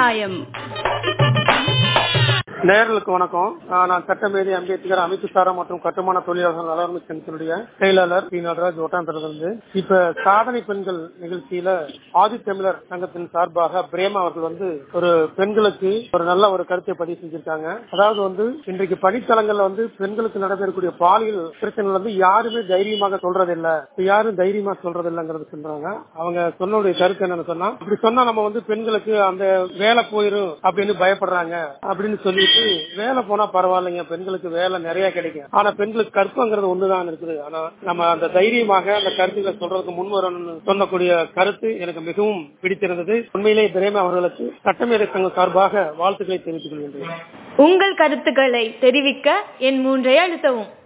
சமுதாயம் நேயர்களுக்கு வணக்கம் ஆஹ் நான் சட்டமேதை அம்பேத்கர் அமைப்பு சாரா மற்றும் கட்டுமான தொழிலாளர்கள் நலர்மை சங்கத்தினுடைய செயலாளர் பி நடராஜ் ஒட்டாந்திலிருந்து இப்ப சாதனை பெண்கள் நிகழ்ச்சியில ஆதித்தமிழர் சங்கத்தின் சார்பாக பிரேமா அவர்கள் வந்து ஒரு பெண்களுக்கு ஒரு நல்ல ஒரு கருத்தை பதிவு செஞ்சிருக்காங்க அதாவது வந்து இன்றைக்கு பணித்தளங்கள்ல வந்து பெண்களுக்கு நடைபெறக்கூடிய பாலியல் பிரச்சனைகள் வந்து யாருமே தைரியமாக சொல்றதில்ல யாரும் தைரியமா சொல்றதில்லைங்கிறது சொல்றாங்க அவங்க சொன்னுடைய கருத்து என்னன்னு சொன்னா இப்படி சொன்னா நம்ம வந்து பெண்களுக்கு அந்த வேலை போயிரும் அப்படின்னு பயப்படுறாங்க அப்படின்னு சொல்லிட்டு வேலை போனா பரவாயில்லைங்க பெண்களுக்கு வேலை நிறைய கிடைக்கும் ஆனா பெண்களுக்கு கற்பங்கிறது ஒண்ணுதான் இருக்குது ஆனா நம்ம அந்த தைரியமாக அந்த கருத்துக்களை சொல்றதுக்கு முன் வரணும்னு சொல்லக்கூடிய கருத்து எனக்கு மிகவும் பிடித்திருந்தது உண்மையிலேயே பிரேம அவர்களுக்கு சட்டமேதை சங்கம் சார்பாக வாழ்த்துக்களை தெரிவித்துக் கொள்கின்றேன் உங்கள் கருத்துக்களை தெரிவிக்க என் மூன்றை அழுத்தவும்